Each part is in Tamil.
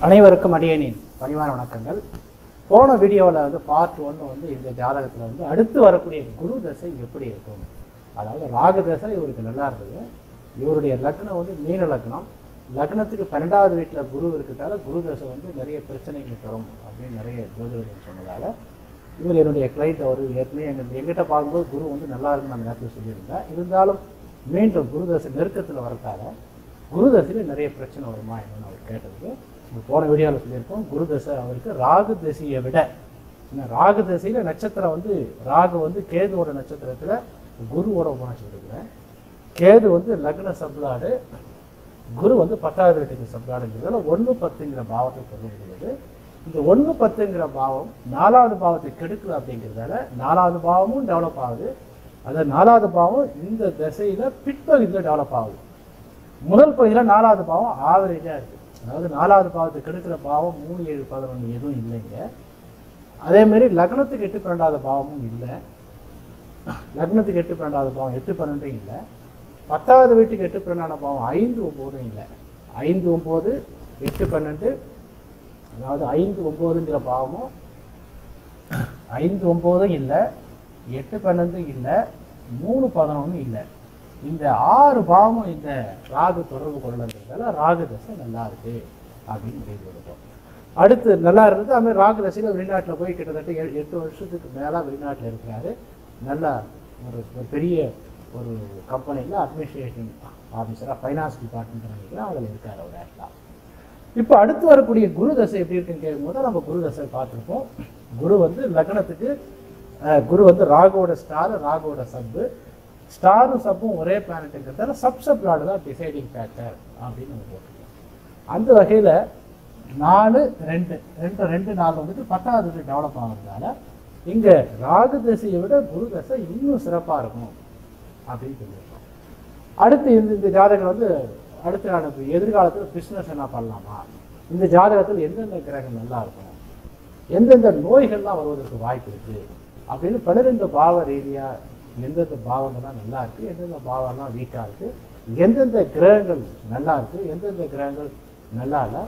அனைவருக்கும் அடியேனின் பணிவான வணக்கங்கள் போன வீடியோவில் வந்து பார்ட் ஒன்று வந்து இந்த ஜாதகத்தில் வந்து அடுத்து வரக்கூடிய குரு தசை எப்படி இருக்கும் அதாவது ராகு தசை இவருக்கு நல்லா இருந்தது இவருடைய லக்னம் வந்து மீன லக்னம் லக்னத்துக்கு பன்னெண்டாவது வீட்டில் குரு இருக்கிறதால குரு தசை வந்து நிறைய பிரச்சனைகள் தரும் அப்படின்னு நிறைய ஜோதிடர்கள் சொன்னதால இவர் என்னுடைய கிளைண்ட் அவர் ஏற்கனவே எங்கள் எங்கிட்ட பார்க்கும்போது குரு வந்து நல்லா இருக்குன்னு அந்த நேரத்தில் சொல்லியிருந்தேன் இருந்தாலும் மீண்டும் குரு தசை நெருக்கத்தில் வரதால குரு தசையில் நிறைய பிரச்சனை வருமா என்னன்னு அவர் கேட்டதுக்கு நம்ம போன வீடியோவில் சொல்லியிருக்கோம் குரு தசை அவருக்கு ராகு தசையை விட என்ன ராகு தசையில் நட்சத்திரம் வந்து ராகு வந்து கேதுவோட நட்சத்திரத்தில் குருவோட உபநட்சத்திரத்தில் கேது வந்து லக்ன சப்ளாடு குரு வந்து பத்தாவது வீட்டுக்கு சப்ளாடுங்கிறதுல ஒன்று பத்துங்கிற பாவத்தை சொல்லுகிறது இந்த ஒன்று பத்துங்கிற பாவம் நாலாவது பாவத்தை கெடுக்கல அப்படிங்கிறதால நாலாவது பாவமும் டெவலப் ஆகுது அந்த நாலாவது பாவம் இந்த திசையில் பிற்பகுதியில் டெவலப் ஆகுது முதல் பகுதியில் நாலாவது பாவம் ஆவரேஜாக இருக்குது அதாவது நாலாவது பாவத்தை கெடுக்கிற பாவம் மூணு ஏழு பதினொன்று எதுவும் இல்லைங்க அதே மாதிரி லக்னத்துக்கு எட்டு பன்னெண்டாவது பாவமும் இல்லை லக்னத்துக்கு எட்டு பன்னெண்டாவது பாவம் எட்டு பன்னெண்டும் இல்லை பத்தாவது வீட்டுக்கு எட்டு பன்னெண்டான பாவம் ஐந்து ஒம்போதும் இல்லை ஐந்து ஒம்பது எட்டு பன்னெண்டு அதாவது ஐந்து ஒம்போதுங்கிற பாவமும் ஐந்து ஒம்போதும் இல்லை எட்டு பன்னெண்டு இல்லை மூணு பதினொன்று இல்லை இந்த ஆறு பாவமும் இந்த ராகு தொடர்பு கொள்ளன்றதால ராகு தசை நல்லா இருக்கு அப்படின்னு முடிவு எடுத்தோம் அடுத்து நல்லா இருந்தது அதுமாதிரி ராகு தசையில் வெளிநாட்டில் போய் கிட்டத்தட்ட ஏழு- எட்டு வருஷத்துக்கு மேலே வெளிநாட்டில் இருக்கிறாரு நல்லா ஒரு ஒரு பெரிய ஒரு கம்பெனியில் அட்மினிஸ்ட்ரேஷன் ஆஃபீஸராக ஃபைனான்ஸ் டிபார்ட்மெண்ட் நினைக்கிறேன் அதில் இருக்கார் அவர் ஆக்சுவலாக இப்போ அடுத்து வரக்கூடிய குரு தசை எப்படி இருக்குன்னு கேட்கும்போது நம்ம குரு தசை பார்த்துருப்போம் குரு வந்து லக்னத்துக்கு அஹ், குரு வந்து ராகுவோட ஸ்டார் ராகுவோட சப்பு ஸ்டாரும் சப்பும் ஒரே பிளானட்டுங்கிறதால சப் சப் லாடு தான் டிசைடிங் ஃபேக்டர் அப்படின்னு நம்ம போட்டிருக்கோம் அந்த வகையில் நாலு ரெண்டு ரெண்டு ரெண்டு நாலு வந்துட்டு பத்தாவது டெவலப் ஆகுறதுனால இங்கே ராகு தசையை விட குரு தசை இன்னும் சிறப்பாக இருக்கும் அப்படின்னு சொல்லியிருக்கோம் அடுத்து இந்த இந்த ஜாதகம் வந்து அடுத்த நாளுக்கு எதிர்காலத்தில் பிஸ்னஸ் என்ன பண்ணலாமா இந்த ஜாதகத்தில் எந்தெந்த கிரகம் நல்லா இருக்கும் எந்தெந்த நோய்கள்லாம் வருவதற்கு வாய்ப்பு இருக்கு அப்படின்னு பன்னிரெண்டு பாவ ரீதியாக எந்தெந்த பாவங்கள்லாம் நல்லா இருக்கு எந்தெந்த பாவம்லாம் வீக்காக இருக்கு எந்தெந்த கிரகங்கள் நல்லா இருக்கு எந்தெந்த கிரகங்கள் நல்லா இல்லை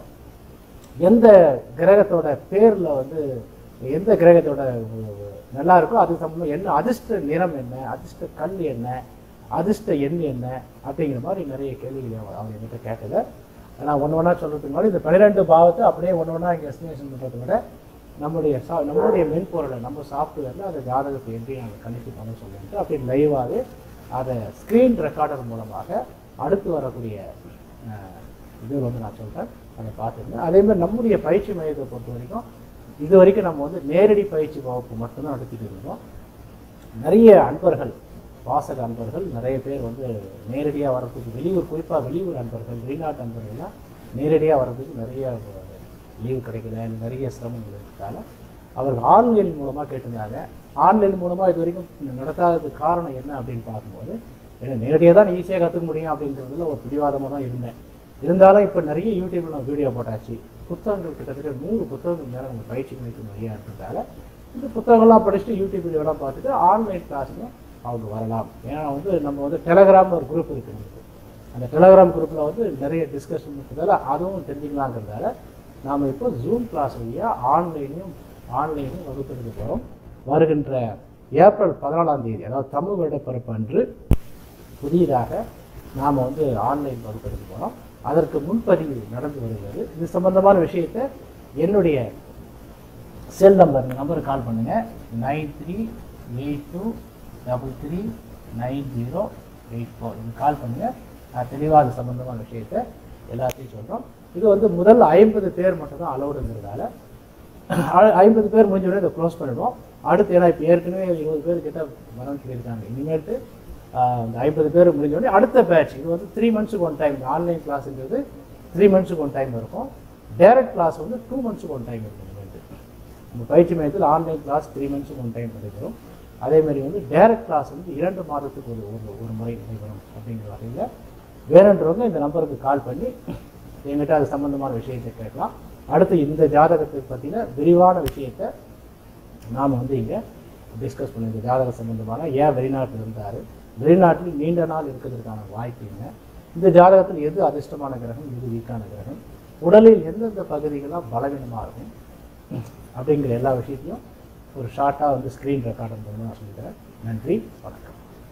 எந்த கிரகத்தோட பேர்ல வந்து எந்த கிரகத்தோட அஹ், நல்லா இருக்கோ அது சம்பந்தம் என்ன அதிர்ஷ்ட நிறம் என்ன அதிர்ஷ்ட கல் என்ன அதிர்ஷ்ட எண் என்ன அப்படிங்கிற மாதிரி நிறைய கேள்விகள் அவ- அவங்க என்கிட்ட கேட்டதை நான் ஒன்று ஒன்றா சொல்கிறதுக்கு முன்னாடி இந்த பன்னிரெண்டு பாவத்தை அப்படியே ஒன்று ஒன்றா இங்கே எஸ்டிமேஷன் பண்ணுறதை விட நம்முடைய சா நம்மளுடைய மென்பொருளை நம்ம சாஃப்ட்வேரில் அந்த ஜாதகத்தை எப்படி நாங்கள் கணிச்சு பண்ண சொல்லிட்டு அப்படி லைவாகவே அதை ஸ்க்ரீன் ரெக்கார்டர் மூலமாக அடுத்து வரக்கூடிய அஹ், இது வந்து நான் சொல்கிறேன் அதை பார்த்துருந்தேன் அதே மாதிரி நம்முடைய பயிற்சி மையத்தை பொறுத்த வரைக்கும் இது வரைக்கும் நம்ம வந்து நேரடி பயிற்சி வகுப்பு மட்டும்தான் நடத்திட்டு இருந்தோம் நிறைய அன்பர்கள் வாசக அன்பர்கள் நிறைய பேர் வந்து நேரடியாக வர்றதுக்கு வெளியூர் குறிப்பாக வெளியூர் அன்பர்கள் வெளிநாட்டு அன்பர்கள்லாம் நேரடியாக வர்றதுக்கு நிறைய லீவு கிடைக்கல நிறைய சிரமங்கள் இருக்கிறதால அவர்கள் ஆன்லைன் மூலமாக கேட்டிருந்தாங்க ஆன்லைன் மூலமாக இது வரைக்கும் நடத்தாததுக்கு காரணம் என்ன அப்படின்னு பார்க்கும்போது ஏன்னா நேரடியாக தான் ஈஸியாக கற்றுக்க முடியும் அப்படின்றதுல ஒரு பிடிவாதமாக தான் இருந்தேன் இருந்தாலும் இப்போ நிறைய யூடியூப்ல நான் வீடியோ போட்டாச்சு புத்தகங்கள் கிட்டத்தட்ட நூறு புத்தகங்கள் மேலே நம்ம பயிற்சி மையத்தில் நிறையா இருக்கிறதால இந்த புத்தகங்கள்லாம் படிச்சுட்டு யூடியூப் வீடியோலாம் பார்த்துட்டு ஆன்லைன் கிளாஸுங்க அவங்க வரலாம் ஏன்னா வந்து நம்ம வந்து டெலகிராம் ஒரு குரூப் இருக்கு நமக்கு அந்த டெலகிராம் குரூப்பில் வந்து நிறைய டிஸ்கஷன் இருக்கிறதால அதுவும் தெரிஞ்சுக்கலாங்கிறதால நாம் இப்போ ஜூம் கிளாஸ் வழியாக ஆன்லைனையும் ஆன்லைனையும் வகுப்பெடுக்க போகிறோம் வருகின்ற ஏப்ரல் பதினாலாம் தேதி அதாவது தமிழ் வருடப்பிறப்பு அன்று புதியதாக நாம் வந்து ஆன்லைன் வகுப்பெடுக்க போகிறோம் அதற்கு முன்பதிவு நடந்து வருகிறது இது சம்பந்தமான விஷயத்தை என்னுடைய செல் நம்பர் இந்த நம்பருக்கு கால் பண்ணுங்கள் nine three eight two double three nine zero eight four இது கால் பண்ணுங்கள் நான் தெளிவாக அது சம்பந்தமான விஷயத்தை எல்லாத்தையும் சொல்கிறோம் இது வந்து முதல் ஐம்பது பேர் மட்டும் தான் அலௌடுங்கிறதால ஐம்பது பேர் முடிஞ்ச உடனே இதை க்ளோஸ் பண்ணிடுவோம் அடுத்து ஏன்னா இப்போ ஏற்கனவே இருபது பேர் கிட்ட வரணும்னு சொல்லியிருக்காங்க இனிமேட்டு ஆஹ், இந்த ஐம்பது பேர் முடிஞ்ச உடனே அடுத்த பேட்ச் இது வந்து த்ரீ மந்த்ஸுக்கு ஒன் டைம் ஆன்லைன் கிளாஸுங்கிறது த்ரீ மந்த்ஸுக்கு ஒன் டைம் இருக்கும் டைரக்ட் கிளாஸ் வந்து டூ மந்த்ஸுக்கு ஒன் டைம் இருக்கும் இனிமேட்டு நம்ம பயிற்சி மையத்தில் ஆன்லைன் கிளாஸ் த்ரீ மந்த்ஸுக்கு ஒன் டைம் நடைபெறும் அதே மாதிரி வந்து டைரக்ட் கிளாஸ் வந்து இரண்டு மாதத்துக்கு ஒரு ஒரு ஒரு முறை நடைபெறும் அப்படிங்கிற வகையில் வேணுன்றவங்க இந்த நம்பருக்கு கால் பண்ணி எங்கிட்ட அது சம்பந்தமான விஷயத்தை கேட்கலாம் அடுத்து இந்த ஜாதகத்தை பற்றின விரிவான விஷயத்தை நாம் வந்து இங்கே டிஸ்கஸ் பண்ணி இந்த ஜாதக சம்பந்தமான ஏன் வெளிநாட்டில் இருந்தார் வெளிநாட்டில் நீண்ட நாள் இருக்கிறதுக்கான வாய்ப்பு என்ன இந்த ஜாதகத்தில் எது அதிர்ஷ்டமான கிரகம் எது வீக்கான கிரகம் உடலில் எந்தெந்த பகுதிகள்லாம் பலவீனமாக இருக்கும் அப்படிங்கிற எல்லா விஷயத்தையும் ஒரு ஷார்ட்டாக வந்து ஸ்க்ரீன் ரெக்கார்ட் பண்ணி நான் சொல்லித்தரேன் நன்றி வணக்கம்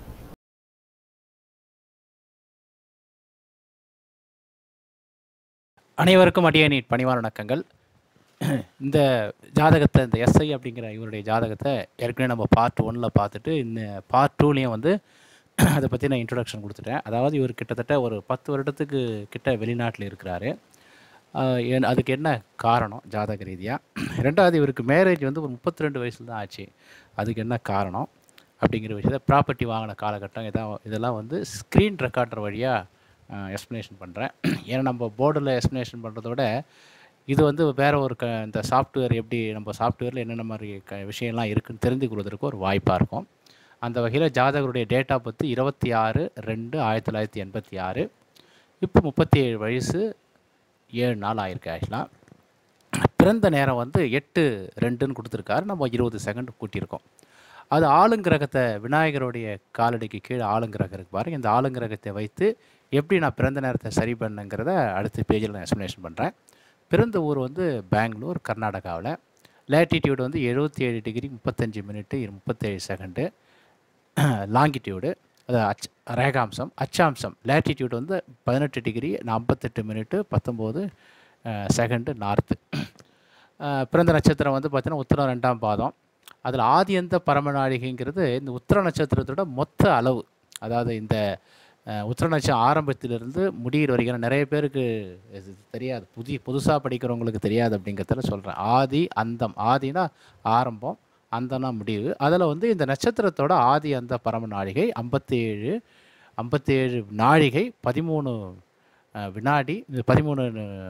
அனைவருக்கும் அடியணின் பணிவான வணக்கங்கள் இந்த ஜாதகத்தை இந்த எஸ்ஐ அப்படிங்கிற இவருடைய ஜாதகத்தை ஏற்கனவே நம்ம பார்ட் ஒன்னில் பார்த்துட்டு இந்த பார்ட் டூலேயும் வந்து அதை பற்றி நான் இன்ட்ரொடக்ஷன் கொடுத்துட்டேன் அதாவது இவர் கிட்டத்தட்ட ஒரு பத்து வருடத்துக்கு கிட்ட வெளிநாட்டில் இருக்கிறாரு ஆஹ் ஏன் அதுக்கு என்ன காரணம் ஜாதக ரீதியாக ரெண்டாவது இவருக்கு மேரேஜ் வந்து ஒரு முப்பத்தி ரெண்டு வயசில் தான் ஆச்சு அதுக்கு என்ன காரணம் அப்படிங்கிற விஷயத்த ப்ராப்பர்ட்டி வாங்கின காலகட்டம் இதான் இதெல்லாம் வந்து ஸ்க்ரீன் ரெக்கார்டர் வழியாக எக்ஸ்ப்ளனேஷன் பண்ணுறேன் ஏன்னா நம்ம போர்டில் எக்ஸ்ப்ளனேஷன் பண்ணுறத விட இது வந்து வேற ஒரு க இந்த சாஃப்ட்வேர் எப்படி நம்ம சாஃப்ட்வேரில் என்னென்ன மாதிரி க விஷயம்லாம் இருக்குன்னு தெரிந்து கொள்வதற்கு ஒரு வாய்ப்பாக இருக்கும் அந்த வகையில் ஜாதகருடைய டேட்டா பற்றி இருபத்தி ஆறு ரெண்டு ஆயிரத்தி தொள்ளாயிரத்தி எண்பத்தி ஆறு இப்போ முப்பத்தி ஏழு வயசு ஏழு நாள் ஆயிருக்கு ஆக்சுவலாக பிறந்த நேரம் வந்து எட்டு ரெண்டுன்னு கொடுத்துருக்காரு நம்ம இருபது செகண்ட் கூட்டியிருக்கோம் அது ஆளுங்கிரகத்தை விநாயகருடைய காலடிக்கு கீழே ஆளுங்கிரகம் இருக்கு பாருங்க இந்த ஆளுங்கிரகத்தை வைத்து எப்படி நான் பிறந்த நேரத்தை சரி பண்ணுங்கிறத அடுத்த பேஜில் நான் எக்ஸ்ப்ளனேஷன் பண்ணுறேன் பிறந்த ஊர் வந்து பெங்களூர் கர்நாடகாவில் லேட்டிடியூட் வந்து எழுபத்தி ஏழு டிகிரி முப்பத்தஞ்சு மினிட்டு முப்பத்தேழு செகண்டு லாங்கிடியூடு அது அச் ரேகாம்சம் அச்சாம்சம் லேட்டிடியூட் வந்து பதினெட்டு டிகிரி நாற்பத்தெட்டு மினிட்டு பத்தொம்போது செகண்டு நார்த்து பிறந்த நட்சத்திரம் வந்து பார்த்தீங்கன்னா உத்திரம் ரெண்டாம் பாதம் அதில் ஆதியந்த பரமநாழிகைங்கிறது இந்த உத்திர நட்சத்திரத்தோட மொத்த அளவு அதாவது இந்த அஹ், உத்திர நட்சத்திரம் ஆரம்பத்திலிருந்து முடிகிற வரைக்கும் நிறைய பேருக்கு இது தெரியாது புதிய புதுசாக படிக்கிறவங்களுக்கு தெரியாது அப்படிங்கிறதுல சொல்கிறேன் ஆதி அந்தம் ஆதினா ஆரம்பம் அந்தனா முடிவு அதில் வந்து இந்த நட்சத்திரத்தோட ஆதி அந்த பரம நாழிகை ஐம்பத்தேழு ஐம்பத்தேழு நாழிகை பதிமூணு அஹ், வினாடி இது பதிமூணு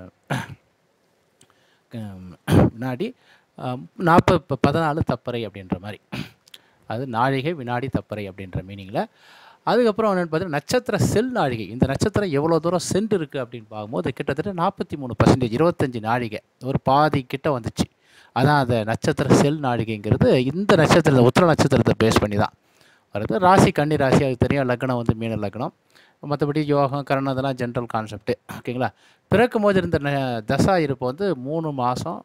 வினாடி நாற்பது பதினாலு தப்பறை அப்படின்ற மாதிரி அது நாழிகை வினாடி தப்பறை அப்படின்ற மீனிங்கில் அதுக்கப்புறம் என்னென்னு பார்த்தீங்கன்னா நட்சத்திர செல் நாழிகை இந்த நட்சத்திரம் எவ்வளோ தூரம் சென்று இருக்குது அப்படின்னு பார்க்கும்போது கிட்டத்தட்ட நாற்பத்தி மூணு பர்சன்டேஜ் இருபத்தஞ்சி நாழிகை ஒரு பாதி கிட்ட வந்துச்சு அதான் அந்த நட்சத்திர செல் நாழிகைங்கிறது இந்த நட்சத்திரத்தை உத்திர நட்சத்திரத்தை பேஸ் பண்ணி தான் வருது ராசி கன்னி ராசி அது தெரியும் லக்னம் வந்து மீன லக்னம் மற்றபடி யோகம் கரணம் இதெல்லாம் ஜென்ரல் கான்செப்ட்டு ஓகேங்களா பிறக்கும் போது இருந்த ந- தசா இருப்பு வந்து மூணு மாதம்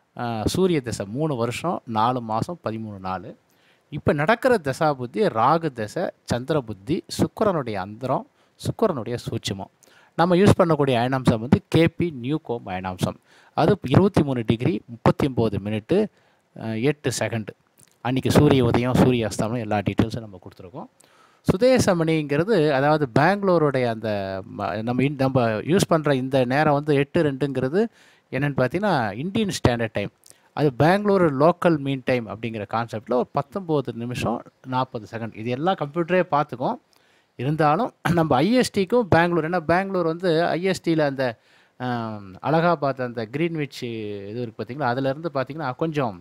சூரிய தசை மூணு வருஷம் நாலு மாதம் பதிமூணு நாள் இப்போ நடக்கிற தசா புத்தி ராகு தசை சந்திர புத்தி சுக்கிரனுடைய அந்தரம் சுக்கிரனுடைய சூட்சுமம் நம்ம யூஸ் பண்ணக்கூடிய அயனாம்சம் வந்து கேபி நியூகோம் அயனாம்சம் அது இருபத்தி மூணு டிகிரி முப்பத்தி ஒம்பது மினிட்டு அஹ், எட்டு செகண்டு அன்றைக்கி சூரிய உதயம் சூரிய அஸ்தமனம் எல்லா டீட்டெயில்ஸும் நம்ம கொடுத்துருக்கோம் சுதேசமணிங்கிறது அதாவது பெங்களூருடைய அந்த ம- நம்ம இன்- நம்ம யூஸ் பண்ணுற இந்த நேரம் வந்து எட்டு ரெண்டுங்கிறது என்னென்னு பார்த்தீங்கன்னா இந்தியன் ஸ்டாண்டர்ட் டைம் அது பெங்களூர் லோக்கல் மீன் டைம் அப்படிங்கிற கான்செப்டில் ஒரு பத்தொம்போது நிமிஷம் நாற்பது செகண்ட் இது எல்லாம் கம்ப்யூட்டரே பார்த்துக்கும் இருந்தாலும் நம்ம ஐஎஸ்டிக்கும் பெங்களூர் ஏன்னா பெங்களூர் வந்து ஐஎஸ்டியில் அந்த ஆம், அலகாபாத் அந்த கிரீன்விச் இது இருக்குது பார்த்தீங்களா அதுலேருந்து பார்த்தீங்கன்னா கொஞ்சம்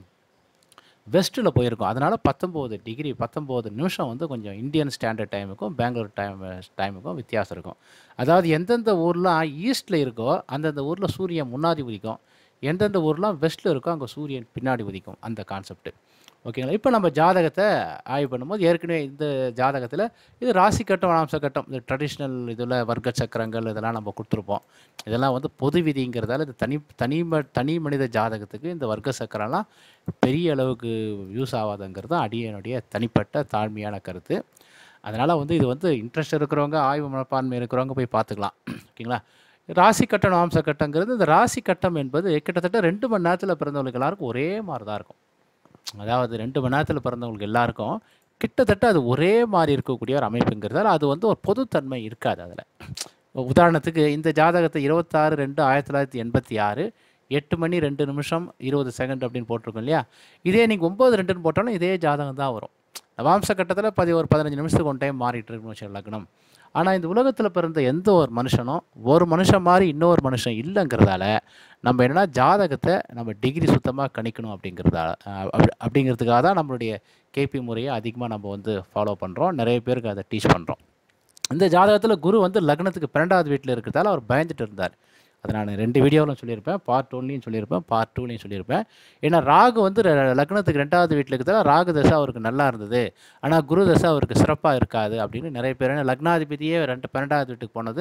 வெஸ்ட்டில் போயிருக்கும் அதனால் பத்தொம்போது டிகிரி பத்தொம்போது நிமிஷம் வந்து கொஞ்சம் இந்தியன் ஸ்டாண்டர்ட் டைமுக்கும் பெங்களூர் டைம் டைமுக்கும் வித்தியாசம் இருக்கும் அதாவது எந்தெந்த ஊர்லாம் ஈஸ்ட்டில் இருக்கோ அந்தந்த ஊரில் சூரியன் முன்னாடி உதிக்கும் எந்தெந்த ஊர்லாம் வெஸ்ட்டில் இருக்கோ அங்கே சூரியன் பின்னாடி உதிக்கும் அந்த கான்செப்ட் ஓகேங்களா இப்போ நம்ம ஜாதகத்தை ஆய்வு பண்ணும்போது ஏற்கனவே இந்த ஜாதகத்தில் இது ராசி கட்டம் வனாம்ச கட்டம் இது ட்ரெடிஷ்னல் இதில் வர்க்க சக்கரங்கள் இதெல்லாம் நம்ம கொடுத்துருப்போம் இதெல்லாம் வந்து பொது விதிங்கிறதால இது தனி தனி ம தனி மனித ஜாதகத்துக்கு இந்த வர்க்க சக்கரம்லாம் பெரிய அளவுக்கு யூஸ் ஆகாதுங்கிறது தான் அடியனுடைய தனிப்பட்ட தாழ்மையான கருத்து அதனால் வந்து இது வந்து இன்ட்ரெஸ்ட் இருக்கிறவங்க ஆய்வு மனப்பான்மை இருக்கிறவங்க போய் பார்த்துக்கலாம் ஓகேங்களா ராசி கட்டம் வம்ச கட்டங்கிறது இந்த ராசி கட்டம் என்பது கிட்டத்தட்ட ரெண்டு மணி நேரத்தில் பிறந்தவங்களுக்கு எல்லாருக்கும் ஒரே மாதிரி தான் இருக்கும் அதாவது ரெண்டு மணி நேரத்தில் பிறந்தவங்களுக்கு எல்லாருக்கும் கிட்டத்தட்ட அது ஒரே மாதிரி இருக்கக்கூடிய ஒரு அமைப்புங்கிறதால அது வந்து ஒரு பொதுத்தன்மை இருக்காது அதில் உதாரணத்துக்கு இந்த ஜாதகத்தை இருபத்தாறு ரெண்டு ஆயிரத்தி தொள்ளாயிரத்தி எண்பத்தி ஆறு எட்டு மணி ரெண்டு நிமிஷம் இருபது செகண்ட் அப்படின்னு போட்டிருக்கோம் இல்லையா இதே நீங்கள் ஒம்பது ரெண்டுன்னு போட்டாலும் இதே ஜாதகம் தான் வரும் நவாம்ச கட்டத்தில் பதி ஒரு பதினஞ்சு நிமிஷத்துக்கு ஒன் டைம் மாறிட்டு இருக்குன்னு வச்சு லக்னம் ஆனால் இந்த உலகத்தில் பிறந்த எந்த ஒரு மனுஷனும் ஒரு மனுஷன் மாதிரி இன்னொரு மனுஷன் இல்லைங்கிறதால நம்ம என்னன்னா ஜாதகத்தை நம்ம டிகிரி சுத்தமாக கணிக்கணும் அப்படிங்கிறதா அஹ் அப்படி- அப்படிங்கிறதுக்காக தான் நம்மளுடைய கேபி முறையை அதிகமாக நம்ம வந்து ஃபாலோ பண்ணுறோம் நிறைய பேருக்கு அதை டீச் பண்ணுறோம் இந்த ஜாதகத்தில் குரு வந்து லக்னத்துக்கு பன்னெண்டாவது வீட்டில் இருக்கிறதால அவர் பயந்துட்டு இருந்தார் அதை நான் ரெண்டு வீடியோவிலும் சொல்லியிருப்பேன் பார்ட் ஒன்லையும் சொல்லியிருப்பேன் பார்ட் டூலையும் சொல்லியிருப்பேன் ஏன்னா ராகு வந்து ர- லக்னத்துக்கு ரெண்டாவது வீட்டில் இருக்கிறதால ராகு தசை அவருக்கு நல்லா இருந்தது ஆனால் குரு தசை அவருக்கு சிறப்பாக இருக்காது அப்படின்னு நிறைய பேர் ஏன்னா லக்னாதிபதியே ரெண்டு பன்னெண்டாவது வீட்டுக்கு போனது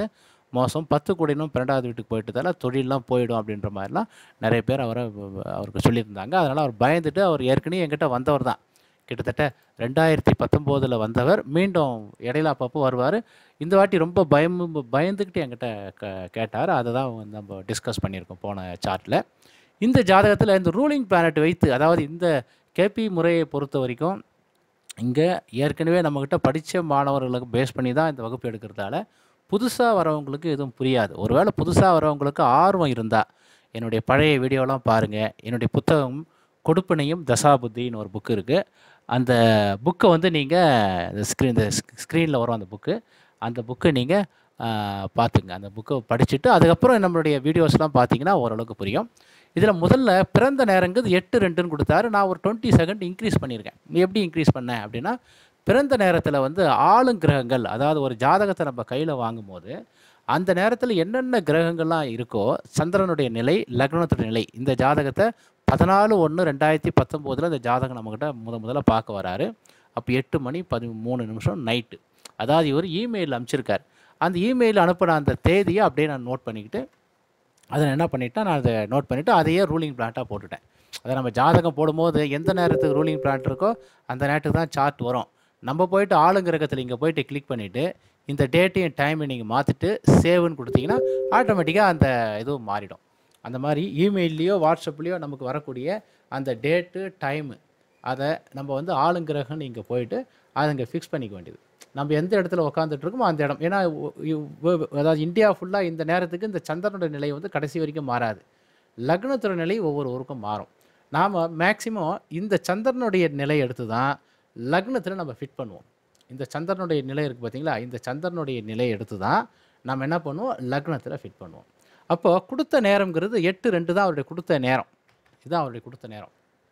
மோசம் பத்து கூடினும் பன்னெண்டாவது வீட்டுக்கு போயிட்டதால தொழிலெலாம் போயிடும் அப்படின்ற மாதிரிலாம் நிறைய பேர் அவரை அவருக்கு சொல்லியிருந்தாங்க அதனால் அவர் பயந்துட்டு அவர் ஏற்கனவே என்கிட்ட வந்தவர் தான் கிட்டத்தட்ட ரெண்டாயிரத்தி பத்தொம்போதில் வந்தவர் மீண்டும் இடையில அப்பப்போ வருவார் இந்த வாட்டி ரொம்ப பயம் பயந்துக்கிட்டு என்கிட்ட க கேட்டார் அதை தான் வந்து நம்ம டிஸ்கஸ் பண்ணியிருக்கோம் போன சார்ட்டில் இந்த ஜாதகத்தில் இந்த ரூலிங் பிளானட் வைத்து அதாவது இந்த கேபி முறையை பொறுத்த வரைக்கும் இங்கே ஏற்கனவே நம்மக்கிட்ட படித்த மாணவர்களுக்கு பேஸ் பண்ணி தான் இந்த வகுப்பு எடுக்கிறதால புதுசாக வரவங்களுக்கு எதுவும் புரியாது ஒருவேளை புதுசாக வரவங்களுக்கு ஆர்வம் இருந்தால் என்னுடைய பழைய வீடியோலாம் பாருங்கள் என்னுடைய புத்தகம் கொடுப்பினையும் தசாபுத்தின்னு ஒரு புக்கு இருக்குது அந்த புக்கை வந்து நீங்கள் இந்த ஸ்க்ரீன் இந்த ஸ்க்ரீனில் வரும் அந்த புக்கு அந்த புக்கை நீங்கள் பார்த்துங்க அந்த புக்கை படிச்சுட்டு அதுக்கப்புறம் நம்மளுடைய வீடியோஸ்லாம் பார்த்தீங்கன்னா ஓரளவுக்கு புரியும் இதில் முதல்ல பிறந்த நேரங்கிறது எட்டு ரெண்டுன்னு கொடுத்தாரு நான் ஒரு டுவெண்ட்டி செகண்ட் இன்க்ரீஸ் பண்ணியிருக்கேன் எப்படி இன்க்ரீஸ் பண்ணேன் அப்படின்னா பிறந்த நேரத்தில் வந்து ஆளுங்கிரகங்கள் அதாவது ஒரு ஜாதகத்தை நம்ம கையில் வாங்கும்போது அந்த நேரத்தில் என்னென்ன கிரகங்கள்லாம் இருக்கோ சந்திரனுடைய நிலை லக்னத்துடைய நிலை இந்த ஜாதகத்தை பதினாலு ஒன்று ரெண்டாயிரத்தி பத்தொம்போதில் இந்த ஜாதகம் நம்மக்கிட்ட முத முதல்ல பார்க்க வராரு அப்போ எட்டு மணி பதிமூணு நிமிஷம் நைட்டு அதாவது இவர் இமெயில் அனுப்பிச்சிருக்கார் அந்த இமெயில் அனுப்பின அந்த தேதியை அப்படியே நான் நோட் பண்ணிக்கிட்டு அதை நான் என்ன பண்ணிட்டேன் நான் அதை நோட் பண்ணிவிட்டு அதையே ரூலிங் பிளான்ட்டாக போட்டுட்டேன் அதை நம்ம ஜாதகம் போடும்போது எந்த நேரத்துக்கு ரூலிங் பிளான்ட் இருக்கோ அந்த நேரத்துக்கு தான் சார்ட் வரும் நம்ம போயிட்டு ஆளுங்கிரகத்தில் இங்கே போயிட்டு கிளிக் பண்ணிவிட்டு இந்த டேட்டையும் டைமை நீங்கள் மாற்றிட்டு சேவ்னு கொடுத்தீங்கன்னா ஆட்டோமேட்டிக்காக அந்த இதுவும் மாறிடும் அந்த மாதிரி இமெயில்லையோ வாட்ஸ்அப்லேயோ நமக்கு வரக்கூடிய அந்த டேட்டு டைமு அதை நம்ம வந்து ஆளுங்கிரகம்னு இங்கே போயிட்டு அதை இங்கே ஃபிக்ஸ் பண்ணிக்க வேண்டியது நம்ம எந்த இடத்துல உட்காந்துட்டு இருக்கோமோ அந்த இடம் ஏன்னா ஒ- இவ்- வ- அதாவது இந்தியா ஃபுல்லாக இந்த நேரத்துக்கு இந்த சந்திரனோட நிலை வந்து கடைசி வரைக்கும் மாறாது லக்னத்தோட நிலை ஒவ்வொரு ஊருக்கும் மாறும் நாம் மேக்சிமம் இந்த சந்திரனுடைய நிலை எடுத்து தான் லக்னத்தில் நம்ம ஃபிட் பண்ணுவோம் இந்த சந்திரனுடைய நிலை இருக்குது பார்த்தீங்களா இந்த சந்திரனுடைய நிலை எடுத்து தான் நம்ம என்ன பண்ணுவோம் லக்னத்தில் ஃபிட் பண்ணுவோம் அப்போது கொடுத்த நேரம்ங்கிறது எட்டு ரெண்டு தான் அவருடைய கொடுத்த நேரம் இதுதான் அவருடைய கொடுத்த நேரம்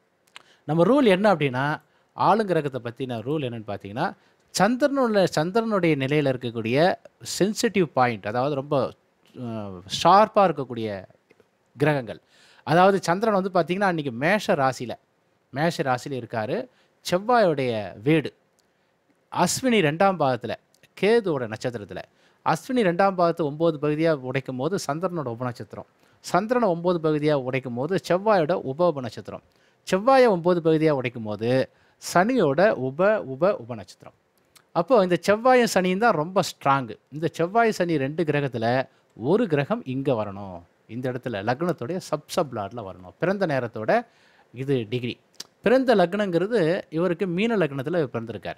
நம்ம ரூல் என்ன அப்படின்னா ஆளுங்கிரகத்தை பற்றின ரூல் என்னன்னு பார்த்தீங்கன்னா சந்திரனோட சந்திரனுடைய நிலையில் இருக்கக்கூடிய சென்சிட்டிவ் பாயிண்ட் அதாவது ரொம்ப ஷார்ப்பாக இருக்கக்கூடிய கிரகங்கள் அதாவது சந்திரன் வந்து பார்த்திங்கன்னா அன்றைக்கி மேஷ ராசியில் மேஷ ராசியில் இருக்கார் செவ்வாயோடைய வீடு அஸ்வினி ரெண்டாம் பாகத்தில் கேதுவோட நட்சத்திரத்தில் அஸ்வினி ரெண்டாம் பாகத்தை ஒம்பது பகுதியாக உடைக்கும் போது சந்திரனோட உபநட்சத்திரம் சந்திரனை ஒம்பது பகுதியாக உடைக்கும் போது செவ்வாயோட உப உபநட்சத்திரம் செவ்வாயை ஒம்பது பகுதியாக உடைக்கும் போது சனியோட உப உப உபநட்சத்திரம் அப்போ இந்த செவ்வாயும் சனியும் தான் ரொம்ப ஸ்ட்ராங்கு இந்த செவ்வாய் சனி ரெண்டு கிரகத்தில் ஒரு கிரகம் இங்கே வரணும் இந்த இடத்துல லக்னத்தோடைய சப் சப் லாட்டில் வரணும் பிறந்த நேரத்தோட இது டிகிரி பிறந்த லக்னங்கிறது இவருக்கு மீன லக்னத்தில் பிறந்திருக்கார்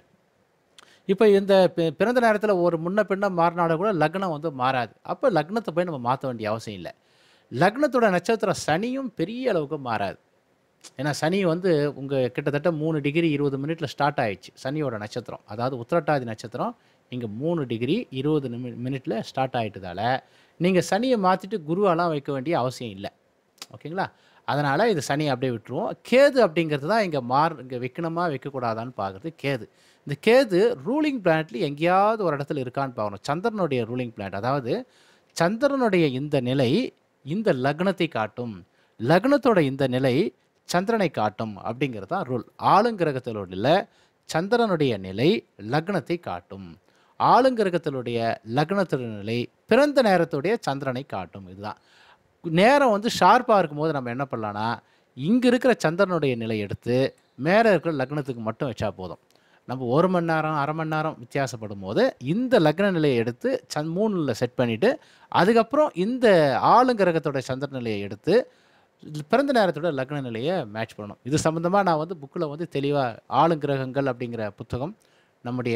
இப்போ இந்த பி- பிறந்த நேரத்தில் ஒரு முன்ன பின்ன மாறினாலும் கூட லக்னம் வந்து மாறாது அப்போ லக்னத்தை போய் நம்ம மாற்ற வேண்டிய அவசியம் இல்லை லக்னத்தோட நட்சத்திரம் சனியும் பெரிய அளவுக்கு மாறாது ஏன்னா சனி வந்து உங்கள் கிட்டத்தட்ட மூணு டிகிரி இருபது மினிட்ல ஸ்டார்ட் ஆயிடுச்சு சனியோட நட்சத்திரம் அதாவது உத்திரட்டாதி நட்சத்திரம் இங்கே மூணு டிகிரி இருபது நிமி மினிட்ல ஸ்டார்ட் ஆயிட்டதால நீங்கள் சனியை மாற்றிட்டு குருவெல்லாம் வைக்க வேண்டிய அவசியம் இல்லை ஓகேங்களா அதனால் இது சனி அப்படியே விட்டுருவோம் கேது அப்படிங்கிறது தான் இங்கே மார் இங்கே வைக்கணுமா வைக்கக்கூடாதான்னு பார்க்குறது கேது இந்த கேது ரூலிங் பிளானட்ல எங்கேயாவது ஒரு இடத்துல இருக்கான்னு பார்க்கணும் சந்திரனுடைய ரூலிங் பிளானட் அதாவது சந்திரனுடைய இந்த நிலை இந்த லக்னத்தை காட்டும் லக்னத்தோட இந்த நிலை சந்திரனை காட்டும் அப்படிங்கிறது தான் ரூல் ஆளுங்கிரகத்திலுள்ள சந்திரனுடைய நிலை லக்னத்தை காட்டும் ஆளுங்கிரகத்திலுடைய லக்னத்தோட நிலை பிறந்த நேரத்துடைய சந்திரனை காட்டும் இதுதான் நேரம் வந்து ஷார்ப்பாக இருக்கும்போது நம்ம என்ன பண்ணலான்னா இங்கே இருக்கிற சந்திரனுடைய நிலை எடுத்து மேலே இருக்கிற லக்னத்துக்கு மட்டும் வச்சா போதும் நம்ம ஒரு மணி நேரம் அரை மணி நேரம் வித்தியாசப்படும் போது இந்த லக்ன நிலையை எடுத்து சந் மூணில் செட் பண்ணிவிட்டு அதுக்கப்புறம் இந்த ஆளுங்கிரகத்தோட சந்திர நிலையை எடுத்து பிறந்த நேரத்தோட லக்ன நிலையை மேட்ச் பண்ணணும் இது சம்மந்தமாக நான் வந்து புக்கில் வந்து தெளிவாக ஆளுங்கிரகங்கள் அப்படிங்கிற புத்தகம் நம்முடைய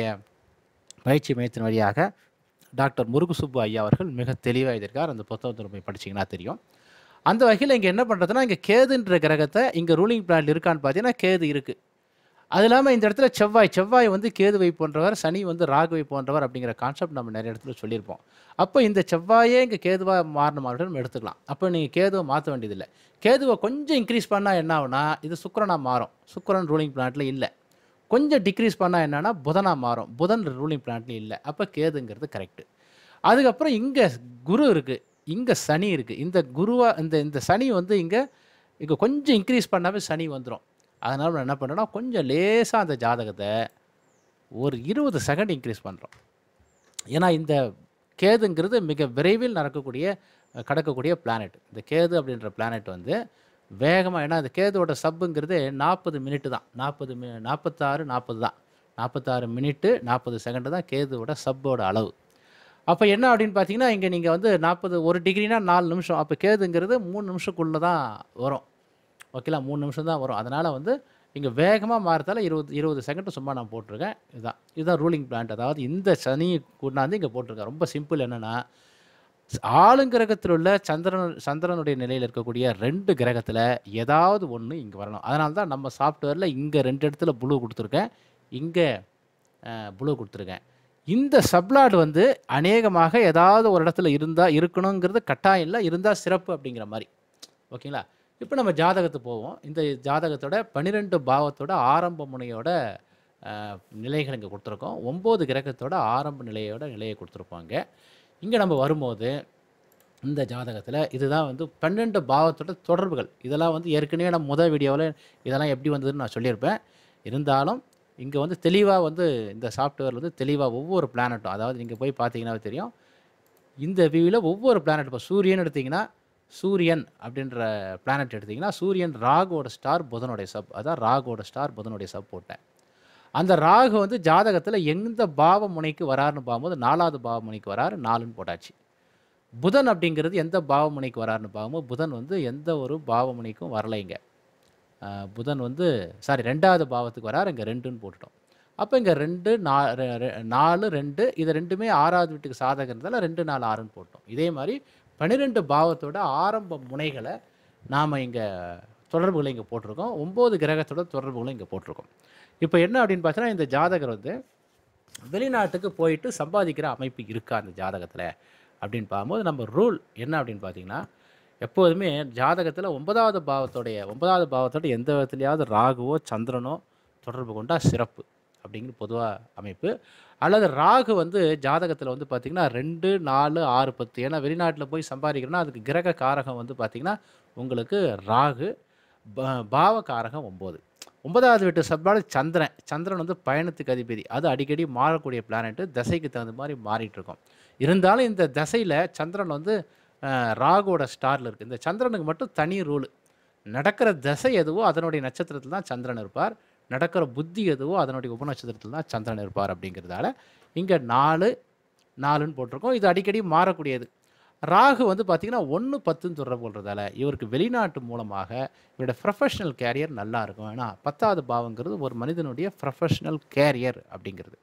பயிற்சி மையத்தின் வழியாக டாக்டர் முருகுசுப்பு ஐயா அவர்கள் மிக தெளிவாக எழுதியிருக்கார் அந்த புத்தகத்தில் போய் படிச்சீங்கன்னா தெரியும் அந்த வகையில் இங்கே என்ன பண்ணுறதுன்னா இங்கே கேதுன்ற கிரகத்தை இங்கே ரூலிங் பிளான் இருக்கான்னு பார்த்தீங்கன்னா கேது இருக்குது அது இல்லாமல் இந்த இடத்துல செவ்வாய் செவ்வாய் வந்து கேதுவை போன்றவர் சனி வந்து ராகுவை போன்றவர் அப்படிங்கிற கான்செப்ட் நம்ம நிறைய இடத்துல சொல்லியிருப்போம் அப்போ இந்த செவ்வாயே இங்கே கேதுவாக மாறின மாதிரி நம்ம எடுத்துக்கலாம் அப்போ நீங்கள் கேதுவை மாற்ற வேண்டியதில்லை கேதுவை கொஞ்சம் இன்க்ரீஸ் பண்ணால் என்ன ஆகுனா இது சுக்கிரனா மாறும் சுக்கிரன் ரூலிங் பிளான்ட்டில் இல்லை கொஞ்சம் டிக்ரீஸ் பண்ணால் என்னன்னா புதனாக மாறும் புதன் ரூலிங் பிளான்ட்ல இல்லை அப்போ கேதுங்கிறது கரெக்டு அதுக்கப்புறம் இங்கே குரு இருக்குது இங்கே சனி இருக்குது இந்த குருவா இந்த இந்த சனி வந்து இங்கே இங்கே கொஞ்சம் இன்க்ரீஸ் பண்ணாவே சனி வந்துடும் அதனால் நம்ம என்ன பண்ணுறோன்னா கொஞ்சம் லேசாக அந்த ஜாதகத்தை ஒரு இருபது செகண்ட் இன்க்ரீஸ் பண்ணுறோம் ஏன்னா இந்த கேதுங்கிறது மிக விரைவில் நடக்கக்கூடிய அஹ், கடக்கக்கூடிய பிளானட் இந்த கேது அப்படின்ற பிளானட் வந்து வேகமாக ஏன்னா அந்த கேதுவோட சப்புங்கிறது நாற்பது மினிட்டு தான் நாற்பது மி நாற்பத்தாறு நாற்பது தான் நாற்பத்தாறு மினிட்டு நாற்பது செகண்டு தான் கேதுவோட சப்போட அளவு அப்போ என்ன அப்படின்னு பார்த்தீங்கன்னா இங்கே நீங்கள் வந்து நாற்பது ஒரு டிகிரினா நாலு நிமிஷம் அப்போ கேதுங்கிறது மூணு நிமிஷத்துக்குள்ளே தான் வரும் ஓகேலா மூணு நிமிஷம் தான் வரும் அதனால் வந்து இங்கே வேகமாக மாறதால இருபது இருபது செகண்ட் சும்மா நான் போட்டிருக்கேன் இதுதான் இதுதான் ரூலிங் பிளான்ட் அதாவது இந்த சனி கொண்டாந்து இங்கே போட்டிருக்கேன் ரொம்ப சிம்பிள் என்னென்னா ஆளுங்கிரகத்தில் உள்ள சந்திரன் சந்திரனுடைய நிலையில் இருக்கக்கூடிய ரெண்டு கிரகத்தில் ஏதாவது ஒன்று இங்கே வரணும் அதனால தான் நம்ம சாஃப்ட்வேரில் இங்கே ரெண்டு இடத்துல ப்ளூ கொடுத்துருக்கேன் இங்கே ப்ளூ கொடுத்துருக்கேன் இந்த சப்ளாட் வந்து அநேகமாக ஏதாவது ஒரு இடத்துல இருந்தால் இருக்கணுங்கிறது கட்டாயம் இல்லை இருந்தால் சிறப்பு அப்படிங்கிற மாதிரி ஓகேங்களா இப்போ நம்ம ஜாதகத்துக்கு போவோம் இந்த ஜாதகத்தோட பன்னிரெண்டு பாவத்தோட ஆரம்ப முனையோட அஹ், நிலைகள் இங்கே கொடுத்துருக்கோம் ஒம்பது கிரகத்தோட ஆரம்ப நிலையோட நிலையை கொடுத்துருப்பாங்க இங்கே நம்ம வரும்போது இந்த ஜாதகத்தில் இதுதான் வந்து பன்னெண்டு பாவத்தோட தொடர்புகள் இதெல்லாம் வந்து ஏற்கனவே நான் முதல் வீடியோவில் இதெல்லாம் எப்படி வந்ததுன்னு நான் சொல்லியிருப்பேன் இருந்தாலும் இங்கே வந்து தெளிவாக வந்து இந்த சாஃப்ட்வேர் வந்து தெளிவாக ஒவ்வொரு பிளானட்டும் அதாவது நீங்கள் போய் பார்த்தீங்கன்னா தெரியும் இந்த வியூவில் ஒவ்வொரு பிளானட் இப்போ சூரியன் எடுத்தீங்கன்னா சூரியன் அப்படின்ற பிளானட் எடுத்தீங்கன்னா சூரியன் ராகுவோட ஸ்டார் புதனுடைய சப் அதான் ராகுவோட ஸ்டார் புதனுடைய சப் போட்டேன் அந்த ராகு வந்து ஜாதகத்தில் எந்த பாவ முனைக்கு வராருன்னு பார்க்கும்போது நாலாவது பாவ முனைக்கு வராரு நாலுன்னு போட்டாச்சு புதன் அப்படிங்கிறது எந்த பாவ முனைக்கு வராருன்னு பார்க்கும்போது புதன் வந்து எந்த ஒரு பாவ முனைக்கும் வரலைங்க ஆஹ் புதன் வந்து சாரி ரெண்டாவது பாவத்துக்கு வராரு இங்கே ரெண்டுன்னு போட்டுட்டோம் அப்போ இங்கே ரெண்டு நா ரெ- ரெ- நாலு ரெண்டு இது ரெண்டுமே ஆறாவது வீட்டுக்கு சாதகன்றதால ரெண்டு நாலு ஆறுன்னு போட்டோம் இதே மாதிரி பன்னிரெண்டு பாவத்தோட ஆரம்ப முனைகளை நாம் இங்கே தொடர்புகளை இங்கே போட்டிருக்கோம் ஒம்பது கிரகத்தோட தொடர்புகளும் இங்கே போட்டிருக்கோம் இப்போ என்ன அப்படின்னு பார்த்தீங்கன்னா இந்த ஜாதகர் வந்து வெளிநாட்டுக்கு போயிட்டு சம்பாதிக்கிற அமைப்பு இருக்கா அந்த ஜாதகத்தில் அப்படின்னு பார்க்கும்போது நம்ம ரூல் என்ன அப்படின்னு பார்த்தீங்கன்னா எப்போதுமே ஜாதகத்தில் ஒன்பதாவது பாவத்தோடைய ஒன்பதாவது பாவத்தோட எந்த விதத்துலையாவது ராகுவோ சந்திரனோ தொடர்பு கொண்டா சிறப்பு அப்படிங்கிற பொதுவாக அமைப்பு அல்லது ராகு வந்து ஜாதகத்தில் வந்து பார்த்திங்கன்னா ரெண்டு நாலு ஆறு பத்து ஏன்னா வெளிநாட்டில் போய் சம்பாதிக்கிறோன்னா அதுக்கு கிரக காரகம் வந்து பார்த்திங்கன்னா உங்களுக்கு ராகு ப- பாவ காரகம் ஒம்பது ஒன்பதாவது வீட்டு சப்பாடு சந்திரன் சந்திரன் வந்து பயணத்துக்கு அதிபதி அது அடிக்கடி மாறக்கூடிய பிளானெட்டு தசைக்கு தகுந்த மாதிரி மாறிட்டு இருக்கும் இருந்தாலும் இந்த தசையில் சந்திரன் வந்து அஹ், ராகுவோட ஸ்டாரில் இருக்குது இந்த சந்திரனுக்கு மட்டும் தனி ரூலு நடக்கிற தசை எதுவோ அதனுடைய நட்சத்திரத்தில் தான் சந்திரன் இருப்பார் நடக்கிற புத்தி எதுவோ அதனுடைய உபநட்சத்திரத்தில் தான் சந்திரன் இருப்பார் அப்படிங்கிறதால இங்கே நாலு நாலுன்னு போட்டிருக்கோம் இது அடிக்கடி மாறக்கூடியது ராகு வந்து பார்த்திங்கன்னா ஒன்று பத்துன்னு தொடர்பு கொள்றதால இவருக்கு வெளிநாட்டு மூலமாக இவரோட ப்ரொஃபஷனல் கேரியர் நல்லா இருக்கும் ஏன்னா பத்தாவது பாவங்கிறது ஒரு மனிதனுடைய ப்ரொஃபஷனல் கேரியர் அப்படிங்கிறது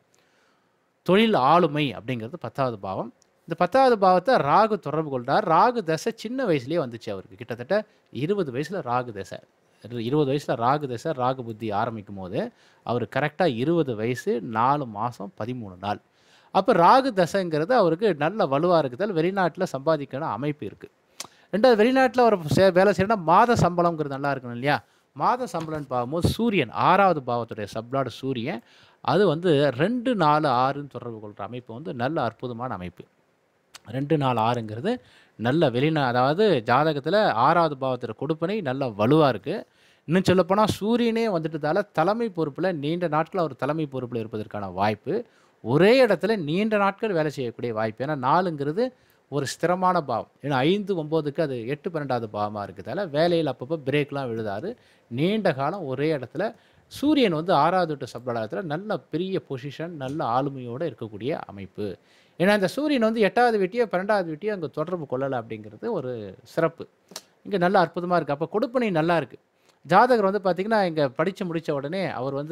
தொழில் ஆளுமை அப்படிங்கிறது பத்தாவது பாவம் இந்த பத்தாவது பாவத்தை ராகு தொடர்பு கொள்றார் ராகு தசை சின்ன வயசுலேயே வந்துச்சு அவருக்கு கிட்டத்தட்ட இருபது வயசில் ராகு தசை இரு- இருபது வயசில் ராகு தசை ராகு புத்தி ஆரம்பிக்கும் போது அவர் கரெக்டாக இருபது வயசு நாலு மாதம் பதிமூணு நாள் அப்போ ராகு தசைங்கிறது அவருக்கு நல்ல வலுவாக இருக்குதால் வெளிநாட்டில் சம்பாதிக்கணும் அமைப்பு இருக்குது ரெண்டாவது வெளிநாட்டில் அவர் சே- வேலை செய்யணும்னா மாத சம்பளம்ங்கிறது நல்லா இருக்கணும் இல்லையா மாத சம்பளம்னு பார்க்கும்போது சூரியன் ஆறாவது பாவத்துடைய சப்ளாடு சூரியன் அது வந்து ரெண்டு நாலு ஆறுன்னு தொடர்பு கொள்கிற அமைப்பு வந்து நல்ல அற்புதமான அமைப்பு ரெண்டு நாலு ஆறுங்கிறது நல்ல வெளிநா அதாவது ஜாதகத்தில் ஆறாவது பாவத்தில் கொடுப்பனை நல்ல வலுவாக இருக்குது இன்னும் சொல்லப்போனால் சூரியனே வந்துட்டதால தலைமை பொறுப்பில் நீண்ட நாட்கள் அவர் தலைமை பொறுப்பில் இருப்பதற்கான வாய்ப்பு ஒரே இடத்துல நீண்ட நாட்கள் வேலை செய்யக்கூடிய வாய்ப்பு ஏன்னா நாலுங்கிறது ஒரு ஸ்திரமான பாவம் ஏன்னா ஐந்து ஒம்போதுக்கு அது எட்டு பன்னெண்டாவது பாவமாக இருக்கிறதால வேலையில் அப்பப்போ பிரேக்லாம் விழுதாரு நீண்ட காலம் ஒரே இடத்துல சூரியன் வந்து ஆறாவது வீட்டு சப்ளத்தில் நல்ல பெரிய பொசிஷன் நல்ல ஆளுமையோடு இருக்கக்கூடிய அமைப்பு ஏன்னா இந்த சூரியன் வந்து எட்டாவது வீட்டையோ பன்னெண்டாவது வீட்டையோ அங்கே தொடர்பு கொள்ளலை அப்படிங்கிறது ஒரு சிறப்பு இங்கே நல்ல அற்புதமாக இருக்குது அப்போ கொடுப்பனை நல்லா இருக்குது ஜாதகர் வந்து பார்த்திங்கன்னா இங்கே படித்து முடித்த உடனே அவர் வந்து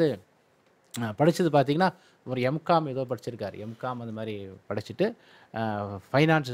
படித்தது பார்த்திங்கன்னா ஒரு எம்காம் ஏதோ படிச்சிருக்காரு எம்காம் அந்த மாதிரி படிச்சுட்டு ஃபைனான்ஸ்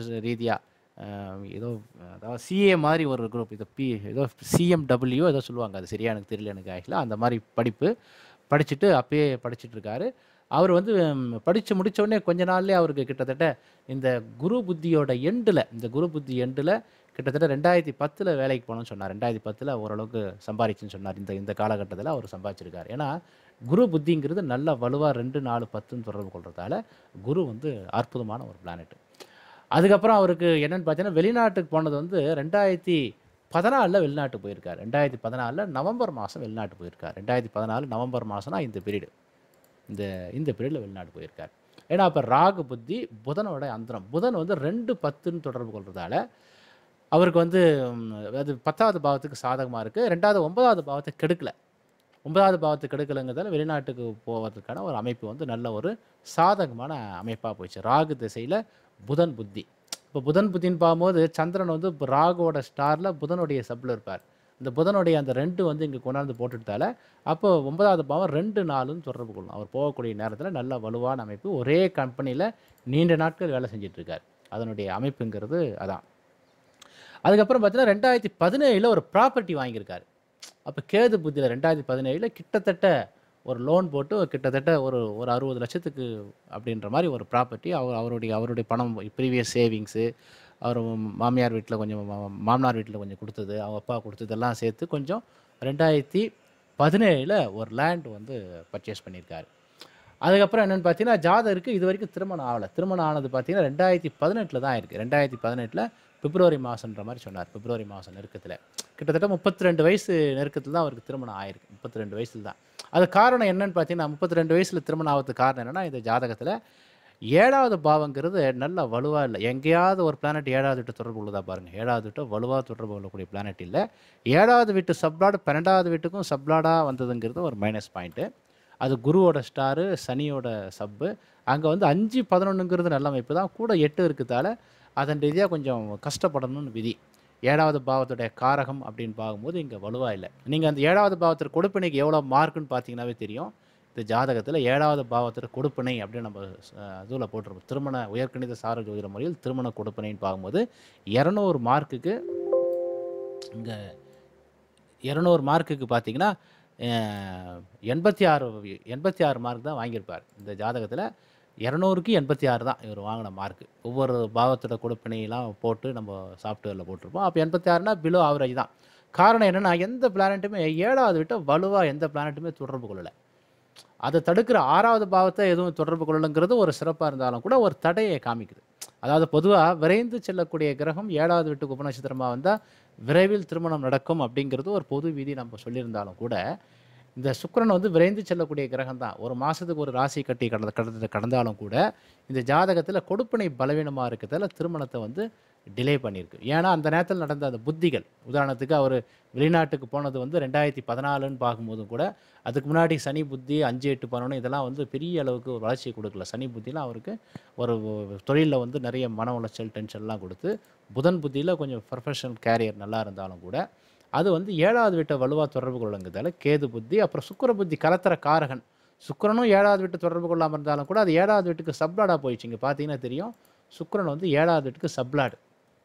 ரீதியாக ஏதோ அதாவது சிஏ மாதிரி ஒரு குரூப் இது பி ஏதோ சிஎம்டபிள்யூ ஏதோ சொல்லுவாங்க அது சரியா எனக்கு தெரியல எனக்கு ஆகல அந்த மாதிரி படிப்பு படிச்சுட்டு அப்பயே படிச்சுட்டு இருக்காரு அவர் வந்து படித்து முடிச்ச உடனே கொஞ்ச நாள்லயே அவருக்கு கிட்டத்தட்ட இந்த குரு புத்தியோட எண்டில் இந்த குரு புத்தி எண்டில் கிட்டத்தட்ட ரெண்டாயிரத்தி பத்தில் வேலைக்கு போகணும்னு சொன்னார் ரெண்டாயிரத்தி பத்தில் ஓரளவுக்கு சம்பாரிச்சுன்னு சொன்னார் இந்த இந்த காலகட்டத்தில் அவர் சம்பாதிச்சிருக்காரு ஏன்னா குரு புத்திங்கிறது நல்ல வலுவாக ரெண்டு நாலு பத்துன்னு தொடர்பு கொள்றதால குரு வந்து அற்புதமான ஒரு பிளானெட் அதுக்கப்புறம் அவருக்கு என்னன்னு பார்த்தீங்கன்னா வெளிநாட்டுக்கு போனது வந்து ரெண்டாயிரத்தி பதினாலில் வெளிநாட்டு போயிருக்கார் ரெண்டாயிரத்தி பதினாலில் நவம்பர் மாதம் வெளிநாட்டு போயிருக்கார் ரெண்டாயிரத்தி பதினாலு நவம்பர் மாதம்னா இந்த பீரியடு இந்த இந்த பீரியடில் வெளிநாடு போயிருக்கார் ஏன்னா அப்போ ராகு புத்தி புதனோட அந்தரம் புதன் வந்து ரெண்டு பத்துன்னு தொடர்பு கொள்றதால அவருக்கு வந்து ம், அது பத்தாவது பாவத்துக்கு சாதகமாக இருக்குது ரெண்டாவது ஒன்பதாவது பாவத்தை கெடுக்கல ஒன்பதாவது பாவத்தை கெடுக்கலைங்கிறதால வெளிநாட்டுக்கு போவதற்கான ஒரு அமைப்பு வந்து நல்ல ஒரு சாதகமான அமைப்பாக போயிடுச்சு ராகு திசையில் புதன் புத்தி இப்போ புதன் புத்தின்னு பார்க்கும்போது சந்திரன் வந்து இப்போ ராகுவோட ஸ்டாரில் புதனுடைய சப்பில் இருப்பார் இந்த புதனுடைய அந்த ரெண்டு வந்து இங்கே கொண்டாந்து போட்டுட்டால அப்போ ஒன்பதாவது பாவம் ரெண்டு நாளும் தொடர்பு கொள்ளும் அவர் போகக்கூடிய நேரத்தில் நல்ல வலுவான அமைப்பு ஒரே கம்பெனியில் நீண்ட நாட்கள் வேலை செஞ்சுட்டு இருக்கார் அதனுடைய அமைப்புங்கிறது அதான் அதுக்கப்புறம் பார்த்தீங்கன்னா ரெண்டாயிரத்தி பதினேழில் ஒரு ப்ராப்பர்ட்டி வாங்கியிருக்காரு அப்போ கேது புத்தியில் ரெண்டாயிரத்தி பதினேழில் கிட்டத்தட்ட ஒரு லோன் போட்டு கிட்டத்தட்ட ஒரு ஒரு அறுபது லட்சத்துக்கு அப்படின்ற மாதிரி ஒரு ப்ராப்பர்ட்டி அவர் அவருடைய அவருடைய பணம் ப்ரீவியஸ் சேவிங்ஸு அவர் மாமியார் வீட்டில் கொஞ்சம் மா- மாமனார் வீட்டில் கொஞ்சம் கொடுத்தது அவங்க அப்பா கொடுத்ததெல்லாம் சேர்த்து கொஞ்சம் ரெண்டாயிரத்தி பதினேழில் ஒரு லேண்ட் வந்து பர்ச்சேஸ் பண்ணியிருக்காரு அதுக்கப்புறம் என்னென்னு பார்த்தீங்கன்னா ஜாதகருக்கு இது வரைக்கும் திருமணம் ஆகலை திருமணம் ஆனது பார்த்தீங்கன்னா ரெண்டாயிரத்தி பதினெட்டில் தான் இருக்குது ரெண்டாயிரத்தி பதினெட்டில் பிப்ரவரி மாதன்ற மாதிரி சொன்னார் பிப்ரவரி மாதம் நெருக்கத்தில் கிட்டத்தட்ட முப்பத்தி ரெண்டு வயசு நெருக்கத்தில் தான் அவருக்கு திருமணம் ஆயிருக்கு முப்பத்தி ரெண்டு வயசில் தான் அது காரணம் என்னன்னு பார்த்தீங்கன்னா முப்பத்தி ரெண்டு வயசில் திருமணம் ஆகிறதுக்கு காரணம் என்னென்னா இந்த ஜாதகத்தில் ஏழாவது பாவங்கிறது நல்ல வலுவாக இல்லை எங்கேயாவது ஒரு பிளானட் ஏழாவது விட்டு தொடர்பு உள்ளதா பாருங்கள் ஏழாவது விட்டு வலுவாக தொடர்பு கொள்ளக்கூடிய பிளானட் இல்லை ஏழாவது வீட்டு சப்ளாடு பன்னெண்டாவது வீட்டுக்கும் சப்ளாடாக வந்ததுங்கிறது ஒரு மைனஸ் பாயிண்ட்டு அது குருவோட ஸ்டாரு சனியோட சப்பு அங்கே வந்து அஞ்சு பதினொன்றுங்கிறது நல்ல அமைப்பு தான் கூட எட்டு இருக்கிறதால அதன் ரீதியாக கொஞ்சம் கஷ்டப்படணும்னு விதி ஏழாவது பாவத்துடைய காரகம் அப்படின்னு பார்க்கும்போது இங்கே வலுவாக இல்லை நீங்கள் அந்த ஏழாவது பாவத்தில் கொடுப்பினைக்கு எவ்வளோ மார்க்குன்னு பார்த்தீங்கன்னாவே தெரியும் இந்த ஜாதகத்தில் ஏழாவது பாவத்தில் கொடுப்பினை அப்படின்னு நம்ம இதில் போட்டிருப்போம் திருமண உயர்கணித சார ஜோதிட முறையில் திருமண கொடுப்பினைன்னு பார்க்கும்போது இரநூறு மார்க்குக்கு இங்கே இரநூறு மார்க்குக்கு பார்த்தீங்கன்னா எண்பத்தி ஆறு எண்பத்தி ஆறு மார்க் தான் வாங்கியிருப்பார் இந்த ஜாதகத்தில் இரநூறுக்கு எண்பத்தி ஆறு தான் இவர் வாங்கின மார்க் ஒவ்வொரு பாவத்தோட கொடுப்பினையெல்லாம் போட்டு நம்ம சாஃப்ட்வேரில் போட்டிருப்போம் அப்போ எண்பத்தி ஆறுனா பிலோ ஆவரேஜ் தான் காரணம் என்னென்னா எந்த பிளானட்டுமே ஏழாவது விட்ட வலுவாக எந்த பிளானட்டுமே தொடர்பு கொள்ளலை அதை தடுக்கிற ஆறாவது பாவத்தை எதுவும் தொடர்பு கொள்ளலைங்கிறது ஒரு சிறப்பாக இருந்தாலும் கூட ஒரு தடையை காமிக்குது அதாவது பொதுவாக விரைந்து செல்லக்கூடிய கிரகம் ஏழாவது வீட்டுக்கு உபநட்சத்திரமாக வந்தால் விரைவில் திருமணம் நடக்கும் அப்படிங்கிறது ஒரு பொது விதி நம்ம சொல்லியிருந்தாலும் கூட இந்த சுக்கிரன் வந்து விரைந்து செல்லக்கூடிய கிரகம் தான் ஒரு மாதத்துக்கு ஒரு ராசி கட்டி கடந்த கடந்த கடந்தாலும் கூட இந்த ஜாதகத்தில் கொடுப்பினை பலவீனமாக இருக்கிறதால திருமணத்தை வந்து டிலே பண்ணியிருக்கு ஏன்னா அந்த நேரத்தில் நடந்த அந்த புத்திகள் உதாரணத்துக்கு அவர் வெளிநாட்டுக்கு போனது வந்து ரெண்டாயிரத்தி பதினாலுன்னு பார்க்கும்போதும் கூட அதுக்கு முன்னாடி சனி புத்தி அஞ்சு எட்டு பதினொன்று இதெல்லாம் வந்து பெரிய அளவுக்கு ஒரு வளர்ச்சியை கொடுக்கல சனி புத்திலாம் அவருக்கு ஒரு தொழிலில் வந்து நிறைய மன உளைச்சல் டென்ஷன்லாம் கொடுத்து புதன் புத்தியில் கொஞ்சம் ப்ரொஃபஷனல் கேரியர் நல்லா இருந்தாலும் கூட அது வந்து ஏழாவது வீட்டை வலுவாக தொடர்பு கொள்ளுங்கிறதால கேது புத்தி அப்புறம் சுக்கிர புத்தி கலத்திர காரகன் சுக்கிரனும் ஏழாவது வீட்டு தொடர்பு கொள்ளாமல் இருந்தாலும் கூட அது ஏழாவது வீட்டுக்கு சப்ளாடாக போயிடுச்சு இங்கே பார்த்தீங்கன்னா தெரியும் சுக்கிரன் வந்து ஏழாவது வீட்டுக்கு சப்ளாடு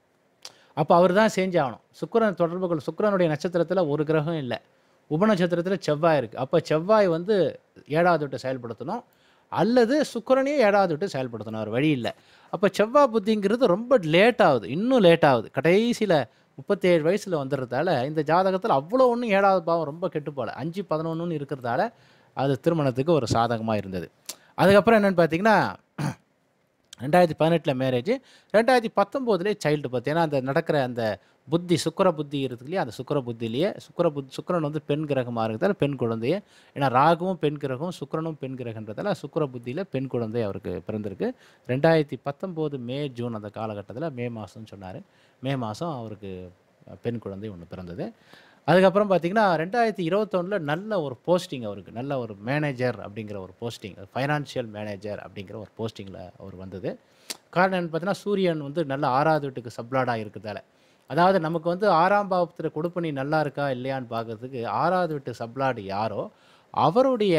அப்போ அவர் தான் செஞ்சாகணும் சுக்கிரன் தொடர்பு கொள் சுக்கிரனுடைய நட்சத்திரத்தில் ஒரு கிரகம் இல்லை உபநட்சத்திரத்தில் செவ்வாய் இருக்குது அப்போ செவ்வாய் வந்து ஏழாவது விட்டு செயல்படுத்தணும் அல்லது சுக்கிரனையும் ஏழாவது விட்டு செயல்படுத்தணும் ஒரு வழி இல்லை அப்போ செவ்வாய் புத்திங்கிறது ரொம்ப லேட் ஆகுது இன்னும் லேட் ஆகுது கடைசியில் முப்பத்தேழு வயசில் வந்துடுறதால இந்த ஜாதகத்தில் அவ்வளோ ஒன்றும் ஏழாவது பாவம் ரொம்ப கெட்டு போகல அஞ்சு பதினொன்றுன்னு இருக்கிறதால அது திருமணத்துக்கு ஒரு சாதகமாக இருந்தது அதுக்கப்புறம் என்னென்னு பார்த்தீங்கன்னா ரெண்டாயிரத்தி பதினெட்டில் மேரேஜ் ரெண்டாயிரத்தி பத்தொம்போதுலேயே சைல்டு பர்த் ஏன்னா அந்த நடக்கிற அந்த புத்தி சுக்கிர புத்தி இருக்குல்லையே அந்த சுக்கிர புத்திலேயே சுக்கிர புத் சுக்கிரன் வந்து பெண் கிரகமாக இருக்கிறதால பெண் குழந்தைய ஏன்னா ராகுவும் பெண் கிரகம் சுக்கிரனும் பெண் கிரகன்றதால சுக்கிர புத்தியில் பெண் குழந்தை அவருக்கு பிறந்திருக்கு ரெண்டாயிரத்தி பத்தொம்போது மே ஜூன் அந்த காலகட்டத்தில் மே மாதம்னு சொன்னார் மே மாதம் அவருக்கு பெண் குழந்தை ஒன்று பிறந்தது அதுக்கப்புறம் பார்த்தீங்கன்னா ரெண்டாயிரத்தி இருபத்தொன்னில் நல்ல ஒரு போஸ்டிங் அவருக்கு நல்ல ஒரு மேனேஜர் அப்படிங்கிற ஒரு போஸ்டிங் ஃபைனான்ஷியல் மேனேஜர் அப்படிங்கிற ஒரு போஸ்டிங்கில் அவர் வந்தது காரணம் என்னன்னு பார்த்தீங்கன்னா சூரியன் வந்து நல்ல ஆறாவது வீட்டுக்கு சப்ளாடாக இருக்கிறதால அதாவது நமக்கு வந்து ஆறாம் பாவத்தில் கொடுப்பனி நல்லா இருக்கா இல்லையான்னு பார்க்கறதுக்கு ஆறாவது வீட்டு சப்ளாடு யாரோ அவருடைய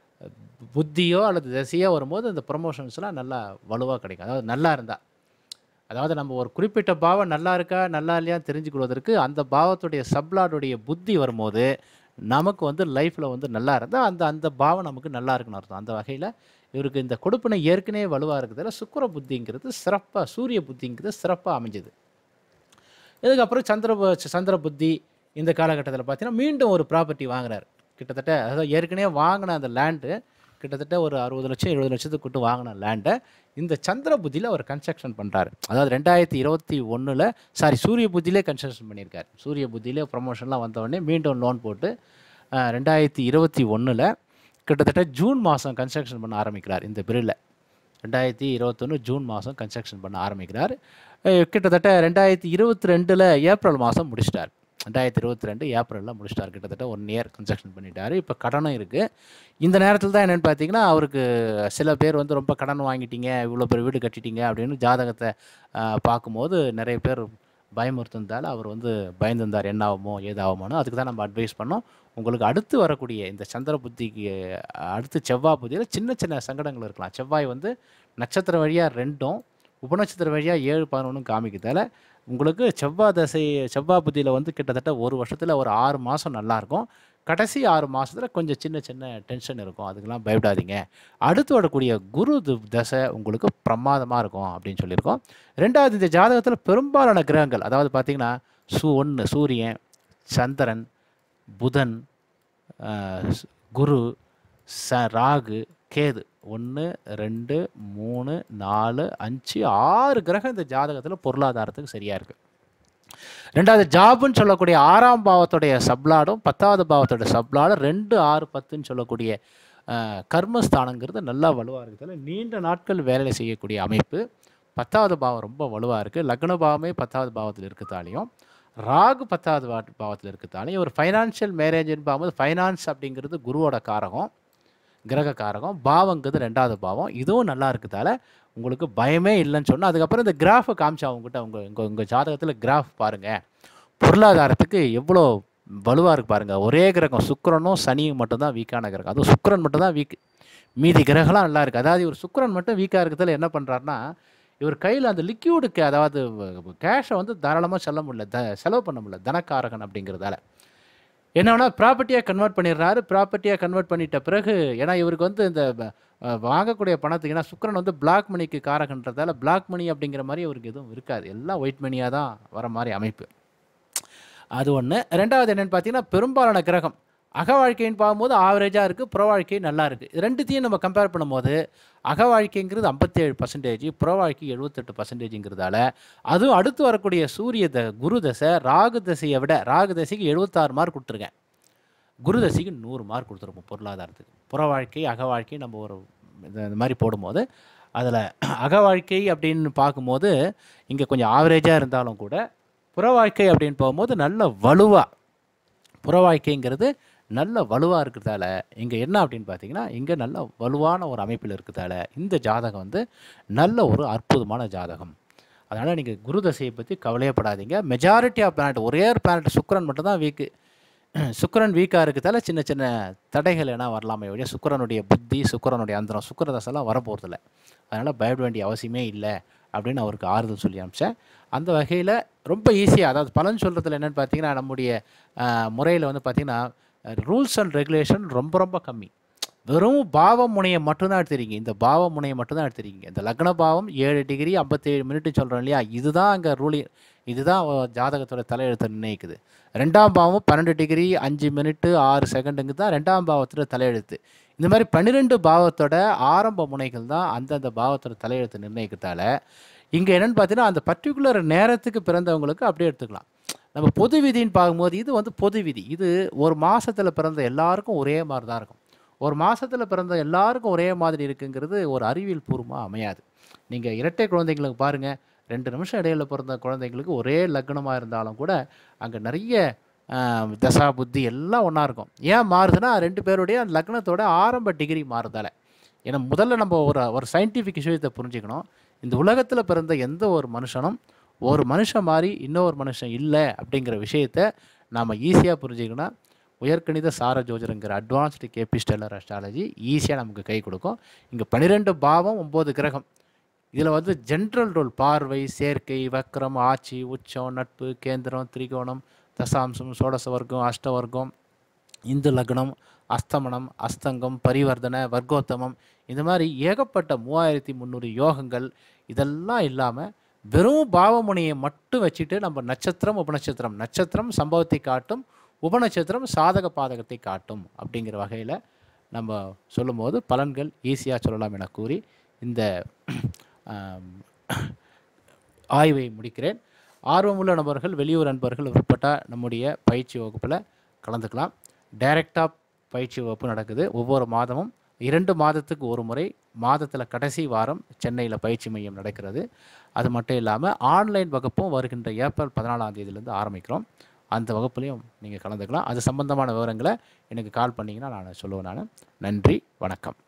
புத்தியோ அல்லது திசையோ வரும்போது இந்த ப்ரொமோஷன்ஸ்லாம் நல்லா வலுவாக கிடைக்கும் அதாவது நல்லா இருந்தால் அதாவது நம்ம ஒரு குறிப்பிட்ட பாவம் நல்லா இருக்கா நல்லா இல்லையா தெரிஞ்சுக்கொள்வதற்கு அந்த பாவத்துடைய சப்ளாடுடைய புத்தி வரும்போது நமக்கு வந்து லைஃப்பில் வந்து நல்லா இருந்தால் அந்த அந்த பாவம் நமக்கு நல்லா இருக்குன்னு அர்த்தம் அந்த வகையில் இவருக்கு இந்த கொடுப்பினை ஏற்கனவே வலுவாக இருக்கிறதுல சுக்கிர புத்திங்கிறது சிறப்பாக சூரிய புத்திங்கிறது சிறப்பாக அமைஞ்சது இதுக்கப்புறம் சந்திர பு- சந்திர புத்தி இந்த காலகட்டத்தில் பார்த்தீங்கன்னா மீண்டும் ஒரு ப்ராப்பர்ட்டி வாங்குறாரு கிட்டத்தட்ட அதாவது ஏற்கனவே வாங்கின அந்த லேண்டு கிட்டத்தட்ட ஒரு அறுபது லட்சம் எழுபது லட்சத்துக்கு கொண்டு வாங்கின லேண்டை இந்த சந்திர புத்தியில் அவர் கன்ஸ்ட்ரக்ஷன் பண்ணுறாரு அதாவது ரெண்டாயிரத்தி இருபத்தி ஒன்றில் சாரி சூரிய புத்தியிலே கன்ஸ்ட்ரக்ஷன் பண்ணியிருக்காரு சூரிய புத்தியிலே ப்ரமோஷன்லாம் வந்த உடனே மீண்டும் லோன் போட்டு அஹ், ரெண்டாயிரத்தி இருபத்தி ஒன்றில் கிட்டத்தட்ட ஜூன் மாதம் கன்ஸ்ட்ரக்ஷன் பண்ண ஆரம்பிக்கிறார் இந்த பிரிவில் ரெண்டாயிரத்தி இருபத்தொன்று ஜூன் மாதம் கன்ஸ்ட்ரக்ஷன் பண்ண ஆரம்பிக்கிறார் அஹ் கிட்டத்தட்ட ரெண்டாயிரத்தி இருபத்தி ரெண்டில் ஏப்ரல் மாதம் முடிச்சிட்டார் ரெண்டாயிரத்தி இருபத்தி ரெண்டு ஏப்ரலில் முடிச்சிட்டார் கிட்டத்தட்ட ஒன் இயர் கன்ஸ்ட்ரக்ஷன் பண்ணிட்டார் இப்போ கடனும் இருக்குது இந்த நேரத்தில் தான் என்னென்னு பார்த்தீங்கன்னா அவருக்கு சில பேர் வந்து ரொம்ப கடன் வாங்கிட்டீங்க இவ்வளோ பெரிய வீடு கட்டிட்டீங்க அப்படின்னு ஜாதகத்தை அஹ், பார்க்கும்போது நிறைய பேர் பயமுறுத்திருந்தால் அவர் வந்து பயந்திருந்தார் என்ன ஆகுமோ ஏதாகுமோன்னு அதுக்கு தான் நம்ம அட்வைஸ் பண்ணோம் உங்களுக்கு அடுத்து வரக்கூடிய இந்த சந்திர புத்திக்கு அஹ், அடுத்து செவ்வாய் புத்தியில் சின்ன சின்ன சங்கடங்கள் இருக்கலாம் செவ்வாய் வந்து நட்சத்திர வழியாக ரெண்டும் உபநட்சத்திர வழியாக ஏழு பதினொன்றும் காமிக்கிறதால உங்களுக்கு செவ்வாய் தசை செவ்வாய் புத்தியில் வந்து கிட்டத்தட்ட ஒரு வருஷத்தில் ஒரு ஆறு மாதம் நல்லாயிருக்கும் கடைசி ஆறு மாதத்தில் கொஞ்சம் சின்ன சின்ன டென்ஷன் இருக்கும் அதுக்கெல்லாம் பயப்படாதீங்க அடுத்து வரக்கூடிய குரு து- தசை உங்களுக்கு பிரமாதமாக இருக்கும் அப்படின்னு சொல்லியிருக்கோம் ரெண்டாவது இந்த ஜாதகத்தில் பெரும்பாலான கிரகங்கள் அதாவது பார்த்திங்கன்னா சூ ஒன்று சூரியன் சந்திரன் புதன் ஆஹ், ஸ்- குரு ச ராகு கேது ஒன்று ரெண்டு மூணு நாலு அஞ்சு ஆறு கிரகம் இந்த ஜாதகத்தில் பொருளாதாரத்துக்கு சரியாக இருக்குது ரெண்டாவது ஜாப்னு சொல்லக்கூடிய ஆறாம் பாவத்துடைய சப்ளாடும் பத்தாவது பாவத்தோட சப்ளாடும் ரெண்டு ஆறு பத்துன்னு சொல்லக்கூடிய ஆஹ், கர்மஸ்தானங்கிறது நல்லா வலுவாக இருக்கிறதுல நீண்ட நாட்கள் வேலை செய்யக்கூடிய அமைப்பு பத்தாவது பாவம் ரொம்ப வலுவாக இருக்குது லக்ன பாவமே பத்தாவது பாவத்தில் இருக்கிறதாலையும் ராகு பத்தாவது வா- பாவத்தில் இருக்கிறதாலையும் ஒரு ஃபைனான்ஷியல் மேரேஜ்னு பார்க்கும்போது ஃபைனான்ஸ் அப்படிங்கிறது குருவோட காரகம் கிரக காரகம் பாவங்கிறது ரெண்டாவது பாவம் இதுவும் நல்லா இருக்கிறதால உங்களுக்கு பயமே இல்லைன்னு சொன்னால் அதுக்கப்புறம் இந்த கிராஃபை காமிச்சா அவங்ககிட்ட உங்கள் உங்கள் உங்கள் ஜாதகத்தில் கிராஃப் பாருங்கள் பொருளாதாரத்துக்கு எவ்வளோ வலுவாக இருக்கு பாருங்கள் ஒரே கிரகம் சுக்கிரனும் சனியும் மட்டும்தான் வீக்கான கிரகம் அதுவும் சுக்கிரன் மட்டும்தான் வீக் மீதி கிரகம்லாம் நல்லா இருக்குது அதாவது இவர் சுக்கிரன் மட்டும் வீக்காக இருக்கிறதுல என்ன பண்ணுறாருன்னா இவர் கையில் அந்த லிக்யூடுக்கு அதாவது கேஷை வந்து தாராளமாக செல்ல முடியல த செலவு பண்ண முடியல தனக்காரகன் அப்படிங்கிறதால என்னன்னா ப்ராப்பர்ட்டியாக கன்வெர்ட் பண்ணிடுறாரு ப்ராப்பர்ட்டியாக கன்வெர்ட் பண்ணிட்ட பிறகு ஏன்னா இவருக்கு வந்து இந்த ப- அஹ் வாங்கக்கூடிய பணத்துக்கு ஏன்னா சுக்கிரன் வந்து பிளாக் மணிக்கு காரகன்றதால பிளாக் மணி அப்படிங்கிற மாதிரி அவருக்கு எதுவும் இருக்காது எல்லாம் ஒயிட் மணியாக தான் வர மாதிரி அமைப்பு அது ஒன்று ரெண்டாவது என்னென்னு பார்த்தீங்கன்னா பெரும்பாலான கிரகம் அக வாழ்க்கைன்னு பார்க்கும்போது ஆவரேஜாக இருக்குது புற வாழ்க்கை நல்லா இருக்குது இது ரெண்டுத்தையும் நம்ம கம்பேர் பண்ணும்போது அக வாழ்க்கைங்கிறது ஐம்பத்தேழு பர்சன்டேஜ் புற வாழ்க்கை எழுபத்தெட்டு பர்சன்டேஜுங்கிறதால அதுவும் அடுத்து வரக்கூடிய சூரிய த குரு தசை ராகு தசையை விட ராகு தசைக்கு எழுபத்தாறு மார்க் கொடுத்துருக்கேன் குரு தசைக்கு நூறு மார்க் கொடுத்துருப்போம் பொருளாதாரத்துக்கு புற வாழ்க்கை அக வாழ்க்கை நம்ம ஒரு இந்த இந்த மாதிரி போடும்போது அதில் அக வாழ்க்கை அப்படின்னு பார்க்கும்போது இங்கே கொஞ்சம் ஆவரேஜாக இருந்தாலும் கூட புற வாழ்க்கை அப்படின்னு போகும்போது நல்ல வலுவாக புற வாழ்க்கைங்கிறது நல்ல வலுவாக இருக்கிறதால இங்கே என்ன அப்படின்னு பார்த்தீங்கன்னா இங்கே நல்ல வலுவான ஒரு அமைப்பில் இருக்கிறதால இந்த ஜாதகம் வந்து நல்ல ஒரு அற்புதமான ஜாதகம் அதனால் நீங்கள் குரு தசையை பற்றி கவலையப்படாதீங்க மெஜாரிட்டி ஆஃப் பிளானட் ஒரே ஒரு பிளானட் சுக்கிரன் மட்டும்தான் வீக்கு சுக்கிரன் வீக்காக இருக்கிறதால சின்ன சின்ன தடைகள் என்ன வரலாமே ஒழிய சுக்கிரனுடைய புத்தி சுக்கிரனுடைய அந்தரம் சுக்கிர தசைலாம் வரப்போகிறதில்ல அதனால் பயப்பட வேண்டிய அவசியமே இல்லை அப்படின்னு அவருக்கு ஆறுதல் சொல்லி அனுப்பிச்சேன் அந்த வகையில் ரொம்ப ஈஸியாக அதாவது பலன் சொல்கிறதுல என்னென்னு பார்த்தீங்கன்னா நம்முடைய முறையில் வந்து பார்த்திங்கன்னா ரூல்ஸ் அண்ட் ரெகுலேஷன் ரொம்ப ரொம்ப கம்மி வெறும் பாவ முனையை மட்டும்தான் எடுத்துறீங்க இந்த பாவ முனையை மட்டும்தான் எடுத்துறீங்க இந்த லக்ன பாவம் ஏழு டிகிரி ஐம்பத்தேழு மினிட்டு சொல்கிறோம் இல்லையா இதுதான் அங்கே ரூலிங் இதுதான் அவ- ஜாதகத்தோட தலையெழுத்தை நிர்ணயிக்குது ரெண்டாம் பாவம் பன்னெண்டு டிகிரி அஞ்சு மினிட்டு ஆறு செகண்டுங்க தான் ரெண்டாம் பாவத்தில் தலையெழுத்து இந்த மாதிரி பன்னிரெண்டு பாவத்தோட ஆரம்ப முனைகள் தான் அந்தந்த பாவத்தோட தலையெழுத்து நிர்ணயிக்கிறதால இங்கே என்னென்னு பார்த்தீங்கன்னா அந்த பர்டிகுலர் நேரத்துக்கு பிறந்தவங்களுக்கு அப்படியே எடுத்துக்கலாம் நம்ம பொது விதின்னு பார்க்கும்போது இது வந்து பொது விதி இது ஒரு மாசத்துல பிறந்த எல்லாருக்கும் ஒரே மாதிரி தான் இருக்கும் ஒரு மாசத்துல பிறந்த எல்லாருக்கும் ஒரே மாதிரி இருக்குங்கிறது ஒரு அறிவியல் பூர்வமாக அமையாது நீங்கள் இரட்டை குழந்தைங்களுக்கு பாருங்கள் ரெண்டு நிமிஷம் இடையில பிறந்த குழந்தைங்களுக்கு ஒரே லக்னமாக இருந்தாலும் கூட அங்கே நிறைய ஆஹ், தசா புத்தி எல்லாம் ஒன்றா இருக்கும் ஏன் மாறுதுன்னா ரெண்டு பேருடைய அந்த லக்னத்தோட ஆரம்ப டிகிரி மாறுதால ஏன்னா முதல்ல நம்ம ஒரு ஒரு சயின்டிஃபிக் விஷயத்தை புரிஞ்சுக்கணும் இந்த உலகத்தில் பிறந்த எந்த ஒரு மனுஷனும் ஒரு மனுஷன் மாதிரி இன்னொரு மனுஷன் இல்லை அப்படிங்கிற விஷயத்த நாம் ஈஸியாக புரிஞ்சுக்கணும் உயர்கணித சார ஜோதிடங்கிற அட்வான்ஸ்டு கேபி ஸ்டெல்லர் அஸ்ட்ராலஜி ஈஸியாக நமக்கு கை கொடுக்கும் இங்கே பன்னிரெண்டு பாவம் ஒம்பது கிரகம் இதில் வந்து ஜென்ரல் ரோல் பார்வை சேர்க்கை வக்ரம் ஆட்சி உச்சம் நட்பு கேந்திரம் திரிகோணம் தசாம்சம் சோடச வர்க்கம் அஷ்டவர்க்கம் இந்து லக்னம் அஸ்தமனம் அஸ்தங்கம் பரிவர்த்தனை வர்க்கோத்தமம் இந்த மாதிரி ஏகப்பட்ட மூவாயிரத்தி முந்நூறு யோகங்கள் இதெல்லாம் இல்லாமல் வெறும் பாவமுனையை மட்டும் வச்சுட்டு நம்ம நட்சத்திரம் உபநட்சத்திரம் நட்சத்திரம் சம்பவத்தை காட்டும் உபநட்சத்திரம் சாதக பாதகத்தை காட்டும் அப்படிங்கிற வகையில் நம்ம சொல்லும்போது பலன்கள் ஈஸியாக சொல்லலாம் என கூறி இந்த ஆம், ஆய்வை முடிக்கிறேன் ஆர்வமுள்ள நபர்கள் வெளியூர் நண்பர்கள் விருப்பப்பட்டால் நம்முடைய பயிற்சி வகுப்பில் கலந்துக்கலாம் டைரெக்டாக பயிற்சி வகுப்பு நடக்குது ஒவ்வொரு மாதமும் இரண்டு மாதத்துக்கு ஒரு முறை மாதத்தில் கடைசி வாரம் சென்னையில் பயிற்சி மையம் நடக்கிறது அது மட்டும் இல்லாமல் ஆன்லைன் வகுப்பும் வருகின்ற ஏப்ரல் பதினாலாம் தேதியிலேருந்து ஆரம்பிக்கிறோம் அந்த வகுப்புலையும் நீங்கள் கலந்துக்கலாம் அது சம்பந்தமான விவரங்களை எனக்கு கால் பண்ணிங்கன்னா நான் சொல்லுவேன் நான் நன்றி வணக்கம்